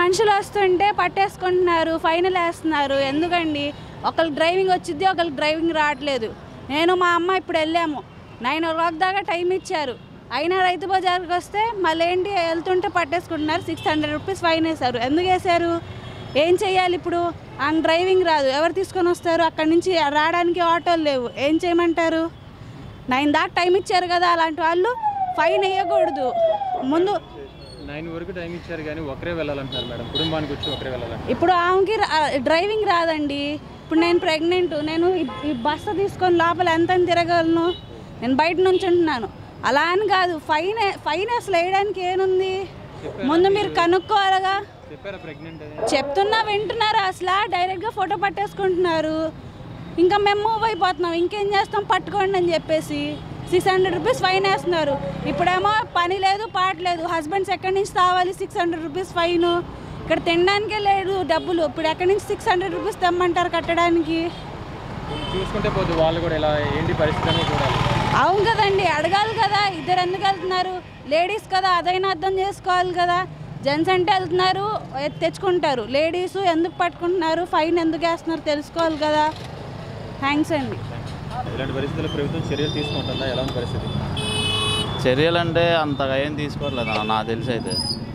మనుషులు వస్తుంటే పట్టేసుకుంటున్నారు ఫైనల్ వేస్తున్నారు ఎందుకండి ఒకరికి డ్రైవింగ్ వచ్చింది ఒకరికి డ్రైవింగ్ రావట్లేదు నేను మా అమ్మ ఇప్పుడు వెళ్ళాము నైన్ ఓ క్లాక్ దాకా టైం ఇచ్చారు అయినా రైతు బజార్కి వస్తే మళ్ళీ ఏంటి వెళ్తుంటే పట్టేసుకుంటున్నారు సిక్స్ హండ్రెడ్ రూపీస్ ఫైన్ వేశారు ఎందుకు వేశారు ఏం చేయాలి ఇప్పుడు ఆయన డ్రైవింగ్ రాదు ఎవరు తీసుకొని వస్తారు అక్కడి నుంచి రావడానికి ఆటోలు లేవు ఏం చేయమంటారు నైన్ దాకా టైం ఇచ్చారు కదా అలాంటి వాళ్ళు ఫైన్ వేయకూడదు ముందు నైన్ వరకు టైం ఇచ్చారు కానీ ఒకరే వెళ్ళాలంటున్నారు మేడం కుటుంబానికి వచ్చి ఒకరే వెళ్ళాలంటారు ఇప్పుడు ఆమెకి రా- డ్రైవింగ్ రాదండి ఇప్పుడు నేను ప్రెగ్నెంట్ నేను ఈ- ఈ బస్సు తీసుకొని లోపల ఎంత అని తిరగలను నేను బయట నుంచి ఉంటున్నాను అలా అని కాదు ఫైన్ ఫైన్ అసలు వేయడానికి ఏముంది ముందు మీరు కనుక్కోవాలిగా చెప్పారా ప్రెగ్నెంట్ అని చెప్తున్నా వింటున్నారా అసలు డైరెక్ట్గా ఫోటో పట్టేసుకుంటున్నారు ఇంకా మేము మూవ్ అయిపోతున్నాం ఇంకేం చేస్తాం పట్టుకోండి అని చెప్పేసి సిక్స్ హండ్రెడ్ రూపీస్ ఫైన్ వేస్తున్నారు ఇప్పుడేమో పని లేదు పాట లేదు హస్బెండ్స్ ఎక్కడి నుంచి తావాలి సిక్స్ హండ్రెడ్ రూపీస్ ఫైన్ ఇక్కడ తినడానికే లేదు డబ్బులు ఇప్పుడు ఎక్కడి నుంచి సిక్స్ హండ్రెడ్ రూపీస్ తెమ్మంటారు కట్టడానికి చూసుకుంటే పోదు వాళ్ళు కూడా ఇలా ఏంటి పరిస్థితి అనేది చూడాలి అవును కదండి అడగాలి కదా ఇద్దరు ఎందుకు వెళ్తున్నారు లేడీస్ కదా అదైనా అర్థం చేసుకోవాలి కదా జెంట్స్ అంటే వెళ్తున్నారు ఎ- తెచ్చుకుంటారు లేడీస్ ఎందుకు పట్టుకుంటున్నారు ఫైన్ ఎందుకు వేస్తున్నారు తెలుసుకోవాలి కదా థ్యాంక్స్ అండి ఇలాంటి పరిస్థితుల్లో ప్రభుత్వం చర్యలు తీసుకుంటుందా ఎలా ఉంది పరిస్థితి చర్యలు అంటే అంతగా ఏం తీసుకోవట్లేదు అన్న నాకు తెలిసి అయితే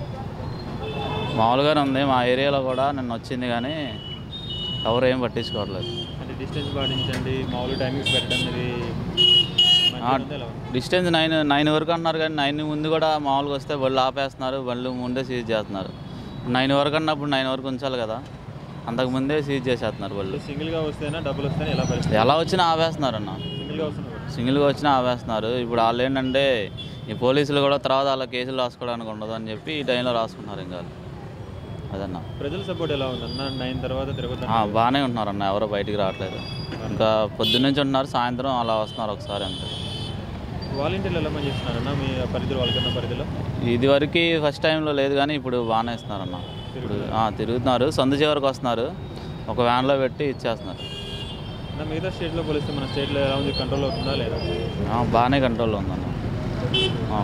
మామూలుగానే ఉంది మా ఏరియాలో కూడా నిన్న వచ్చింది కానీ ఎవరు ఏం పట్టించుకోవట్లేదు అంటే డిస్టెన్స్ పాటించండి మామూలు టైమింగ్స్ పెట్టండి ఇది మంచిగా ఉందా ఎలా ఉంది? డిస్టెన్స్ నైన్ నైన్ వరకు అన్నారు కానీ నైన్ ముందు కూడా మామూలుగా వస్తే బళ్ళు ఆపేస్తున్నారు బళ్ళు ముందే సీజ్ చేస్తున్నారు నైన్ వరకు అన్నప్పుడు నైన్ వరకు ఉంచాలి కదా అంతకు ముందే సీజ్ చేసేస్తున్నారు బళ్ళు సింగిల్గా వస్తేనా డబ్బులు వస్తేనే ఎలా పరిస్థితి ఎలా వచ్చినా ఆపేస్తున్నారు అన్న సింగిల్గా వస్తున్నారు సింగిల్గా వచ్చినా ఆపేస్తున్నారు ఇప్పుడు వాళ్ళు ఏంటంటే ఈ పోలీసులు కూడా తర్వాత వాళ్ళ కేసులు రాసుకోవడానికి ఉండదు అని చెప్పి ఈ టైంలో రాసుకున్నారు ఇంకా అదన్న ప్రజల సపోర్ట్ ఎలా ఉంది అన్న నైన్ తర్వాత తిరుగుతాను ఆ, బాగానే ఉంటున్నారు అన్న ఎవరో బయటికి రావట్లేదు ఇంకా పొద్దున్నుంచి ఉంటున్నారు సాయంత్రం అలా వస్తున్నారు ఒకసారి అంతే వాలంటీర్లు ఎలా పని చేస్తున్నారన్న మీ పరిధిలో వాళ్ళకన్నా పరిధిలో ఇది వరకు ఫస్ట్ టైంలో లేదు కానీ ఇప్పుడు బాగానే ఇస్తున్నారన్న ఇప్పుడు ఆ, తిరుగుతున్నారు సందు చివరికి వస్తున్నారు ఒక వ్యాన్లో పెట్టి ఇచ్చేస్తున్నారు అన్న మిగతా స్టేట్లో పోలిస్తే మన స్టేట్లో ఎలా ఉంది కంట్రోల్ అవుతుందా లేదా ఆ, బాగానే కంట్రోల్లో ఉందన్న ఆ.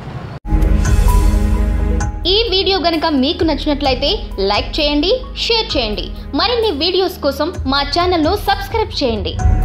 ఈ వీడియో గనుక మీకు నచ్చినట్లయితే లైక్ చేయండి షేర్ చేయండి మరిన్ని వీడియోస్ కోసం మా ఛానల్ను సబ్స్క్రైబ్ చేయండి